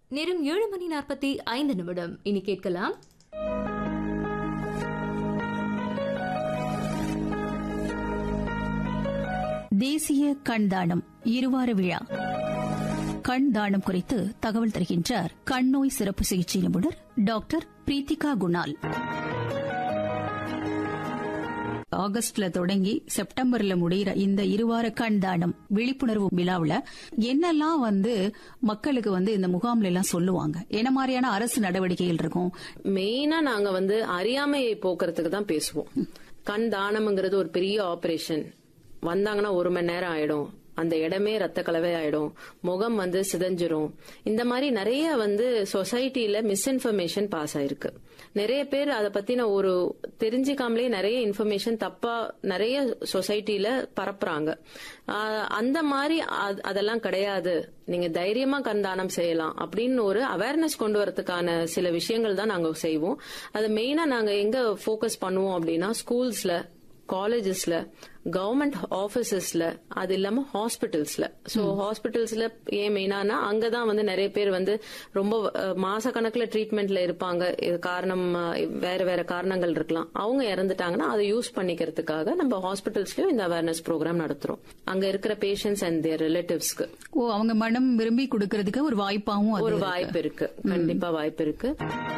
நேரம் ஏழு மணி நாற்பத்தி ஐந்து நிமிடம் இனி கேட்கலாம் தேசிய கண் தானம் இருவார விழா கண் தானம் குறித்து தகவல் தருகின்றார் கண் நோய் சிறப்பு சிகிச்சை நிபுணர் டாக்டர் பிரீத்திகா குணால் ஆகஸ்ட்ல தொடங்கி செப்டம்பர்ல முடிகிற இந்த இருவார கண் தானம் விழிப்புணர்வு விழாவுல என்னெல்லாம் வந்து மக்களுக்கு வந்து இந்த முகாம்ல எல்லாம் சொல்லுவாங்க என்ன மாதிரியான அரசு நடவடிக்கைகள் இருக்கும் மெயினா நாங்க வந்து அறியாமையை போக்குறதுக்கு தான் பேசுவோம் கண் தானம்ங்கிறது ஒரு பெரிய ஆபரேஷன் வந்தாங்கன்னா ஒரு மணி நேரம் ஆயிடும் அந்த இடமே ரத்த கலவை ஆயிடும் முகம் வந்து சிதஞ்சிரும் இந்த மாதிரி நிறைய வந்து சொசைட்டில மிஸ்இன்ஃபர்மேஷன் பாஸ் ஆயிருக்கு நிறைய பேர் அதை பத்தின ஒரு தெரிஞ்சுக்காமலே நிறைய இன்ஃபர்மேஷன் தப்பா நிறைய சொசைட்டில பரப்புறாங்க ஆஹ் அந்த மாதிரி அ- அதெல்லாம் கிடையாது நீங்க தைரியமா கண்தானம் செய்யலாம் அப்படின்னு ஒரு அவேர்னஸ் கொண்டு வரதுக்கான சில விஷயங்கள் தான் நாங்க செய்வோம் அது மெயினா நாங்க எங்க ஃபோக்கஸ் பண்ணுவோம் அப்படின்னா ஸ்கூல்ஸ்ல காலேஜஸ்ல கவர்மெண்ட் ஆபீசஸ்ல அது இல்லாம ஹாஸ்பிட்டல்ஸ்ல சோ ஹாஸ்பிட்டல்ஸ்ல ஏன் மெயினானா அங்கதான் வந்து நிறைய பேர் வந்து ரொம்ப மாச கணக்குல ட்ரீட்மெண்ட்ல இருப்பாங்க இது காரணம் அஹ், வேற வேற காரணங்கள் இருக்கலாம் அவங்க இறந்துட்டாங்கன்னா அதை யூஸ் பண்ணிக்கிறதுக்காக நம்ம ஹாஸ்பிட்டல்ஸ்லயும் இந்த அவேர்னஸ் ப்ரோக்ராம் நடத்துறோம் அங்க இருக்கிற பேஷண்ட்ஸ் அண்ட் தேர் ரிலேட்டிவ்ஸ்க்கு ஓ அவங்க மனம் விரும்பி கொடுக்கறதுக்கு ஒரு வாய்ப்பாவும் அது ஒரு இருக்கு. வாய்ப்பு இருக்கு கண்டிப்பா வாய்ப்பு இருக்கு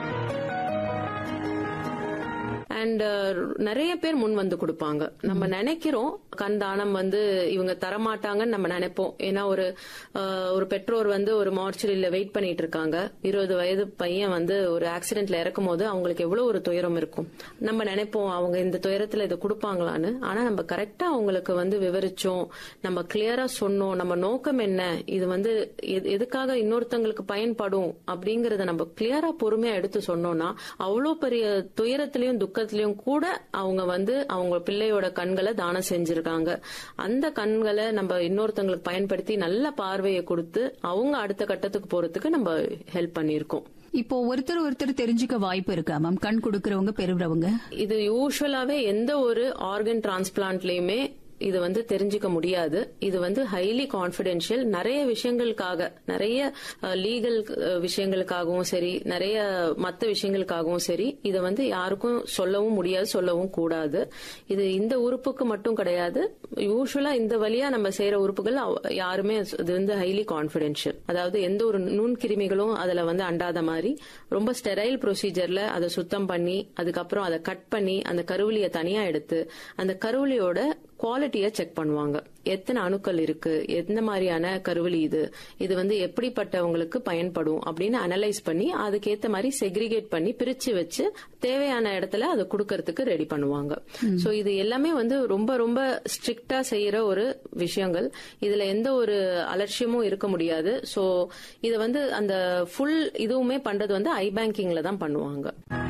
அண்ட் நிறைய பேர் முன் வந்து கொடுப்பாங்க நம்ம நினைக்கிறோம் கண் தானம் வந்து இவங்க தரமாட்டாங்கன்னு நம்ம நினைப்போம் ஏன்னா ஒரு அஹ், ஒரு பெற்றோர் வந்து ஒரு மார்ச்சரியில வெயிட் பண்ணிட்டு இருக்காங்க இருபது வயது பையன் வந்து ஒரு ஆக்சிடென்ட்ல இறக்கும் போது அவங்களுக்கு எவ்வளவு ஒரு துயரம் இருக்கும் நம்ம நினைப்போம் அவங்க இந்த துயரத்துல இதை கொடுப்பாங்களான்னு ஆனா நம்ம கரெக்டா அவங்களுக்கு வந்து விவரிச்சோம் நம்ம கிளியரா சொன்னோம் நம்ம நோக்கம் என்ன இது வந்து எது- எதுக்காக இன்னொருத்தங்களுக்கு பயன்படும் அப்படிங்கறத நம்ம கிளியரா பொறுமையா எடுத்து சொன்னோம்னா அவ்வளவு பெரிய துயரத்திலயும் துக்கத்திலயும் கூட அவங்க வந்து அவங்க பிள்ளையோட கண்களை தானம் செஞ்சிருக்காங்க அந்த கண்களை நம்ம இன்னொருத்தங்களுக்கு பயன்படுத்தி நல்ல பார்வையை கொடுத்து அவங்க அடுத்த கட்டத்துக்கு போறதுக்கு நம்ம ஹெல்ப் பண்ணியிருக்கோம் இப்போ ஒருத்தர் ஒருத்தர் தெரிஞ்சுக்க வாய்ப்பு இருக்கா மேம் கண் கொடுக்கறவங்க பெறுறவங்க இது யூஸ்வலாவே எந்த ஒரு ஆர்கன் டிரான்ஸ்பிளான்ட்லயுமே இது வந்து தெரிஞ்சுக்க முடியாது இது வந்து ஹைலி கான்பிடென்ஷியல் நிறைய விஷயங்களுக்காக நிறைய லீகல் விஷயங்களுக்காகவும் சரி நிறைய மத்த விஷயங்களுக்காகவும் சரி இதை வந்து யாருக்கும் சொல்லவும் முடியாது சொல்லவும் கூடாது இது இந்த உறுப்புக்கு மட்டும் கிடையாது யூஸ்வலா இந்த வழியா நம்ம செய்யற உறுப்புகள் அவ- யாருமே இது வந்து ஹைலி கான்பிடென்ஷியல் அதாவது எந்த ஒரு நுண்கிருமிகளும் அதுல வந்து அண்டாத மாதிரி ரொம்ப ஸ்டெரைல் ப்ரொசீஜர்ல அதை சுத்தம் பண்ணி அதுக்கப்புறம் அதை கட் பண்ணி அந்த கருவிலியை தனியா எடுத்து அந்த கருவிலியோட குவாலிட்டியை செக் பண்ணுவாங்க எத்தனை அணுக்கள் இருக்கு எந்த மாதிரியான கருவிலி இது இது வந்து எப்படிப்பட்டவங்களுக்கு பயன்படும் அப்படின்னு அனலைஸ் பண்ணி அதுக்கேத்த மாதிரி செக்ரிகேட் பண்ணி பிரிச்சு வச்சு தேவையான இடத்துல அதை கொடுக்கறதுக்கு ரெடி பண்ணுவாங்க சோ இது எல்லாமே வந்து ரொம்ப ரொம்ப ஸ்ட்ரிக்டா செய்யற ஒரு விஷயங்கள் இதுல எந்த ஒரு அலட்சியமும் இருக்க முடியாது சோ இத வந்து அந்த ஃபுல் இதுவுமே பண்றது வந்து ஐ பேங்கிங்ல தான் பண்ணுவாங்க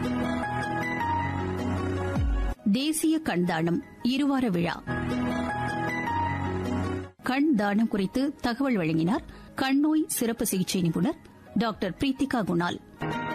தேசிய கண் தானம் இருவார விழா கண் தானம் குறித்து தகவல் வழங்கினார் கண் நோய் சிறப்பு சிகிச்சை நிபுணர் டாக்டர் பிரீத்திகா குணால்